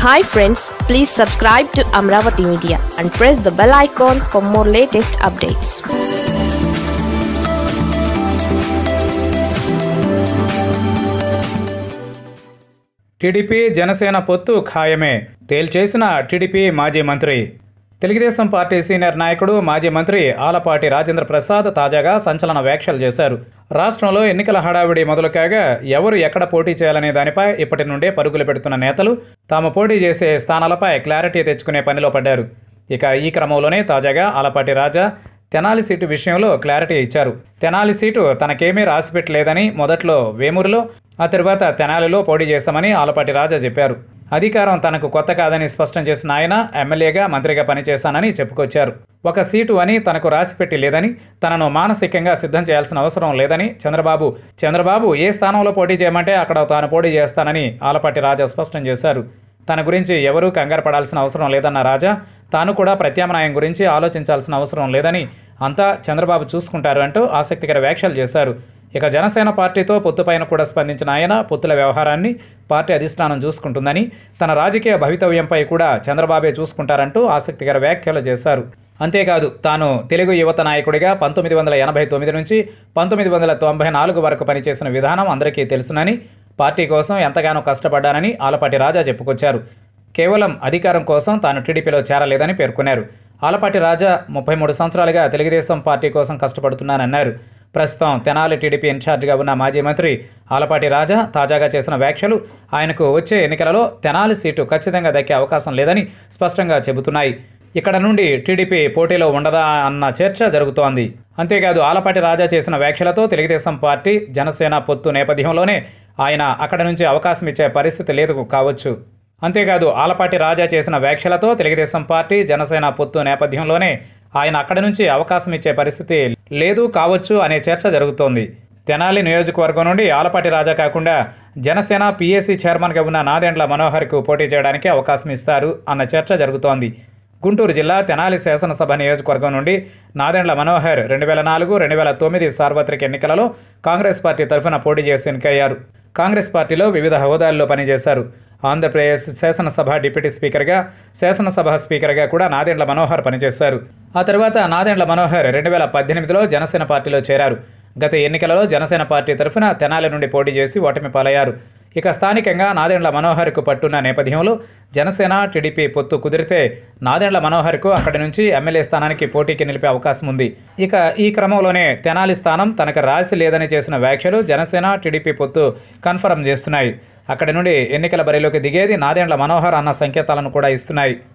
hi friends please subscribe to Amaravati media and press the bell icon for more latest updates TDP Janasena పొత్తు ఖాయమే తేల్చేసిన TDP మాజీ మంత్రి Telugu Desam party senior నాయకుడు మాజీ మంత్రి ఆలపాటి రాజేంద్ర ప్రసాద్ తాజాగా సంచలన వ్యాఖ్యలు చేశారు రాష్ట్రంలో ఎన్నికల హడావిడి మొదలు కాగా ఎవరు ఎక్కడ పోటీ చేయాలనే దానిపై ఇప్పటి నుండే పరుగులు పెడుతున్న నేతలు తాము పోటీ చేసే స్థానాలపై క్లారిటీ తెచ్చుకునే పనిలో పడ్డారు ఇక ఈ క్రమంలోనే తాజాగా ఆలపాటి రాజా తెనాలి సీటు విషయంలో క్లారిటీ ఇచ్చారు తెనాలి సీటు తనకేమీ రాసిపెట్టలేదని మొదట్లో వేమూరులో ఆ తర్వాత తెనాలిలో పోటీ చేశామని ఆలపాటి రాజా చెప్పారు అధికారం తనకు కొత్త కాదని స్పష్టం చేసిన ఆయన ఎమ్మెల్యేగా మంత్రిగా పనిచేశానని చెప్పుకొచ్చారు ఒక సీటు అని తనకు రాసిపెట్టి లేదని తనను మానసికంగా సిద్ధం చేయాల్సిన అవసరం లేదని చంద్రబాబు చంద్రబాబు ఏ స్థానంలో పోటీ చేయమంటే అక్కడ తాను పోటీ చేస్తానని ఆలపాటి రాజా స్పష్టం చేశారు తన గురించి ఎవరూ కంగారు పడాల్సిన అవసరం లేదన్న రాజా తాను కూడా ప్రత్యామ్నాయం గురించి ఆలోచించాల్సిన అవసరం లేదని అంతా చంద్రబాబు చూసుకుంటారు అంటూ ఆసక్తికర వ్యాఖ్యలు చేశారు ఇక జనసేన పార్టీతో పొత్తుపైన కూడా స్పందించిన ఆయన పొత్తుల వ్యవహారాన్ని పార్టీ అధిష్టానం చూసుకుంటుందని తన రాజకీయ భవితవ్యంపై కూడా చంద్రబాబే చూసుకుంటారంటూ ఆసక్తికర వ్యాఖ్యలు చేశారు అంతేకాదు తాను తెలుగు యువత నాయకుడిగా పంతొమ్మిది వందల ఎనభై తొమ్మిది నుంచి పంతొమ్మిది వందల తొంభై నాలుగు వరకు పనిచేసిన విధానం అందరికీ తెలుసునని పార్టీ కోసం ఎంతగానో కష్టపడ్డానని ఆలపాటి రాజా చెప్పుకొచ్చారు కేవలం అధికారం కోసం తాను టీడీపీలో చేరలేదని పేర్కొన్నారు ఆలపాటి రాజా ముప్పై మూడు సంవత్సరాలుగా తెలుగుదేశం పార్టీ కోసం కష్టపడుతున్నానన్నారు ప్రస్తుతం తెనాలి టీడీపీ ఇన్ఛార్జిగా ఉన్న మాజీ మంత్రి ఆలపాటి రాజా తాజాగా చేసిన వ్యాఖ్యలు ఆయనకు వచ్చే ఎన్నికలలో తెనాలి సీటు ఖచ్చితంగా దక్కే అవకాశం లేదని స్పష్టంగా చెబుతున్నాయి ఇక్కడ నుండి టీడీపీ పోటీలో ఉండదా అన్న చర్చ జరుగుతోంది అంతేకాదు ఆలపాటి రాజా చేసిన వ్యాఖ్యలతో తెలుగుదేశం పార్టీ జనసేన పొత్తు నేపథ్యంలోనే ఆయన అక్కడ నుంచి అవకాశం ఇచ్చే పరిస్థితి లేదు కావచ్చు అంతేకాదు ఆలపాటి రాజా చేసిన వ్యాఖ్యలతో తెలుగుదేశం పార్టీ జనసేన పొత్తు నేపథ్యంలోనే ఆయన అక్కడి నుంచి అవకాశం ఇచ్చే పరిస్థితి లేదు కావచ్చు అనే చర్చ జరుగుతోంది తెనాలి నియోజకవర్గం నుండి ఆలపాటి రాజా కాకుండా జనసేన పీఏసీ చైర్మన్గా ఉన్న నాదెండ్ల మనోహర్కు పోటీ చేయడానికి అవకాశం ఇస్తారు అన్న చర్చ జరుగుతోంది గుంటూరు జిల్లా తెనాలి శాసనసభ నియోజకవర్గం నుండి నాదెండ్ల మనోహర్ రెండు వేల నాలుగు రెండు వేల తొమ్మిది సార్వత్రిక ఎన్నికలలో కాంగ్రెస్ పార్టీ తరఫున పోటీ చేసి ఎన్నికయ్యారు కాంగ్రెస్ పార్టీలో వివిధ హోదాల్లో పనిచేశారు ఆంధ్రప్రదేశ్ శాసనసభ డిప్యూటీ స్పీకర్గా శాసనసభ స్పీకర్గా కూడా నాదెండ్ల మనోహర్ పనిచేశారు ఆ తర్వాత నాదెండ్ల మనోహర్ రెండు వేల పద్దెనిమిదిలో జనసేన పార్టీలో చేరారు గత ఎన్నికలలో జనసేన పార్టీ తరఫున తెనాలి నుండి పోటీ చేసి ఓటమి పాలయ్యారు ఇక స్థానికంగా నాదెండ్ల మనోహర్కు పట్టున్న నేపథ్యంలో జనసేన టీడీపీ పొత్తు కుదిరితే నాదెండ్ల మనోహర్కు అక్కడి నుంచి ఎమ్మెల్యే స్థానానికి పోటీకి నిలిపే అవకాశం ఉంది ఇక ఈ క్రమంలోనే తెనాలి స్థానం తనకు రాసి లేదని చేసిన వ్యాఖ్యలు జనసేన టీడీపీ పొత్తు కన్ఫర్మ్ చేస్తున్నాయి అక్కడి నుండి ఎన్నికల బరిలోకి దిగేది నాదెండ్ల మనోహర్ అన్న సంకేతాలను కూడా ఇస్తున్నాయి